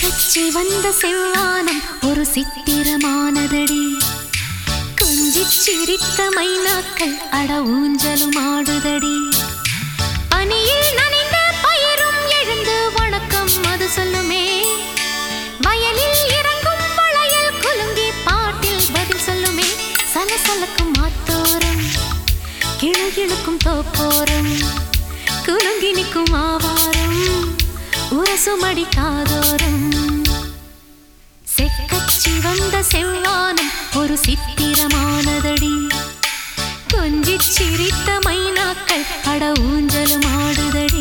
செக்கச்சி வந்த செவ்வானம் ஒரு சித்திரமானதடி கொஞ்சிச் சிரித்த மைனாக்கள் அட ஊஞ்சலும் ஆடுதடி பனியில் நனைந்த பயிரும் எழுந்து வணக்கம் அது சொல்லுமே வயலில் இறங்கும் மழையில் குலுங்கி பாட்டில் பதில் சொல்லுமே சலசலக்கும் ஆத்தோரம் கிழகிழுக்கும் தோப்போரம் குலுங்கி நிற்கும் ஆவாரம் உரசுமடி காதோரம் செக்கச்சி வந்த செவ்வானம் ஒரு சித்திரமானதடி கொஞ்சிச் சிரித்த மைனாக்கள் அட ஊஞ்சலும் ஆடுதடி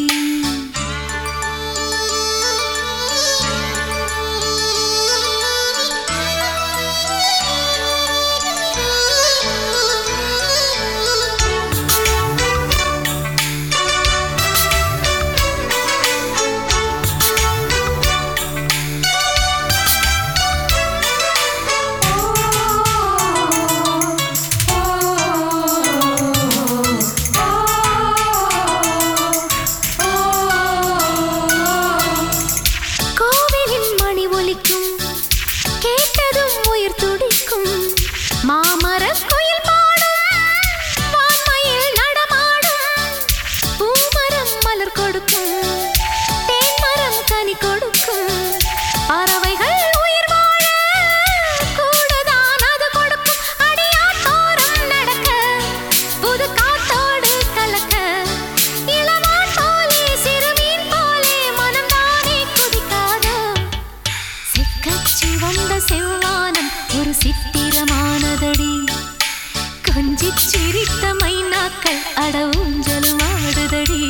கோவிலின் மணி ஒலிக்கும் கேட்டதும் உயிர் துடிக்கும் மாமர குயில் பாடும் வான்மயில் நடமாடும் பூமரம் மலர் கொடுக்கும் தேன்மரம் கனி கொடுக்கும் பறவைகள் உயிர் வாழ கூடதான் அது கொடுக்கும் அடியாத்தோரம் நடக்க புது காத்தோடு கலக்க இளமான் போலே சிறுமீன் போலே மனம்தானே குதிக்காதோ செக்கச்சி வந்த செவ்வானம் ஒரு சித்திரமானதடி கொஞ்சிச் சிரித்த மைனாக்கள் அட ஊஞ்சலும் ஆடுதடி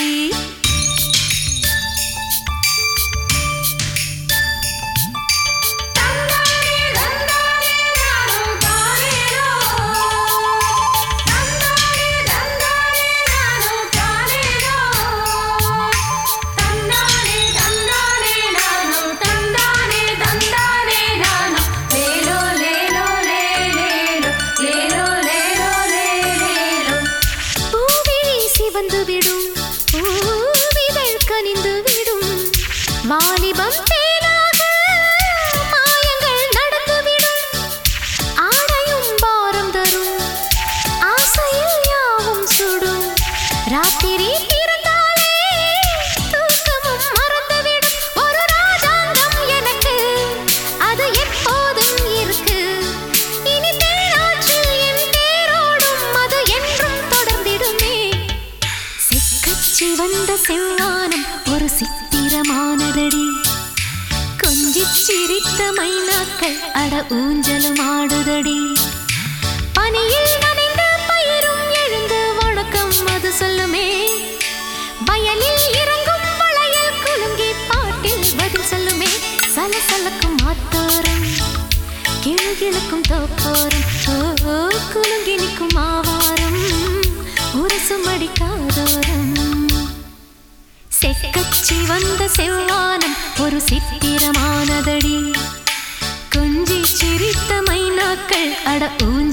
பூவிழி சிவந்து விடும் பூவிதழ் கனிந்து விடும் வாலிபம் தேனாக மாயங்கள் நடந்துவிடும் ஆடையும் பாரம் தரும் ஆசையில் யாவும் சுடும் ராத்திரி பிறந்தாலே தூக்கமும் மறந்துவிடும் ஒரு ராஜாங்கம் எனக்கு அது எப்போதும் இருக்கு இனி தேனாற்றில் என் தேரோடும் அது என்றும் தொடர்ந்திடுமே செக்கச்சி வந்த செவ்வானம் ஒரு சித்திரமானதடி கொஞ்சிச் சிரித்த மைனாக்கள் அட ஊஞ்சலும் ஆடுதடி பனியில் நனைந்த பயிரும் எழுந்து வணக்கம் அது சொல்லுமே வயலில் இறங்கும் வளையல் குலுங்கி பாட்டில் பதில் சொல்லுமே சலசலக்கும் ஆத்தோரம் கிழகிழக்கும் தோப்போரம் ஓ ஓ, குலுங்கி நிற்கும் ஆவாரம் உரசும் அடிக்காதோரம் செக்கச்சி வந்த செவ்வானம் ஒரு சித்திரமானதடி கொஞ்சி சிரித்த மைனாக்கள் அட ஊஞ்சல்